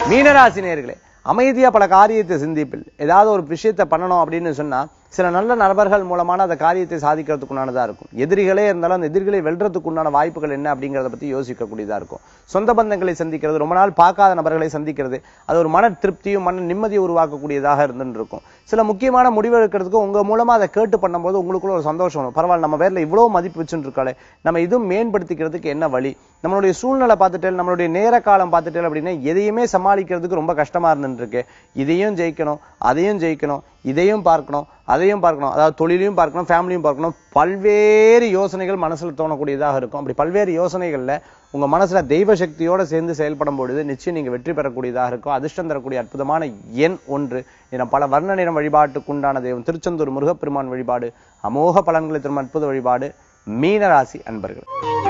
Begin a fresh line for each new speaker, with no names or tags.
மீனராசி நேயர்களே அமைதியா பல காரியத்தை சிந்திப்பில் ஏதாவது ஒரு விஷயத்தை பண்ணணும் அப்படின்னு சொன்னா சில நல்ல நபர்கள் மூலமான அந்த காரியத்தை சாதிக்கிறதுக்குண்டானதா இருக்கும் எதிரிகளே இருந்தாலும் அந்த எதிரிகளை வெல்றதுக்குண்டான வாய்ப்புகள் என்ன அப்படிங்கறத பத்தி யோசிக்கக்கூடியதா இருக்கும் சொந்த பந்தங்களை சந்திக்கிறது ரொம்ப நாள் பார்க்காத நபர்களை சந்திக்கிறது அது ஒரு மன திருப்தியும் மன நிம்மதியை உருவாக்கக்கூடியதாக இருந்துட்டு இருக்கும் சில முக்கியமான முடிவு எடுக்கிறதுக்கு உங்க மூலமா அதை கேட்டு பண்ணும்போது உங்களுக்குள்ள ஒரு சந்தோஷம் வரும் பரவாயில்ல நம்ம பேர்ல இவ்வளவு மதிப்பு வச்சுட்டு இருக்காளே நம்ம இதுவும் மேம்படுத்திக்கிறதுக்கு என்ன வழி நம்மளுடைய சூழ்நிலை பார்த்துட்டேன் நம்மளுடைய நேர காலம் பார்த்துட்டேன் அப்படின்னா எதையுமே சமாளிக்கிறதுக்கு ரொம்ப கஷ்டமா இருந்துட்டு இருக்கு இதையும் ஜெயிக்கணும் அதையும் ஜெயிக்கணும் இதையும் பார்க்கணும் அதையும் பார்க்கணும் அதாவது தொழிலையும் பார்க்கணும் ஃபேமிலியும் பார்க்கணும் பல்வேறு யோசனைகள் மனசுல தோணக்கூடியதாக இருக்கும் அப்படி பல்வேறு யோசனைகள்ல உங்க மனசுல தெய்வ சக்தியோட சேர்ந்து செயல்படும் பொழுது நிச்சயம் நீங்க வெற்றி பெறக்கூடியதாக இருக்கும் அதிர்ஷ்டம் தரக்கூடிய அற்புதமான எண் ஒன்று என பல வர்ண நிறம் வழிபாட்டுக்குண்டான தெய்வம் திருச்செந்தூர் முருகப்பெருமான் வழிபாடு அமோக பலன்களை தரும் அற்புத வழிபாடு மீனராசி அன்பர்கள்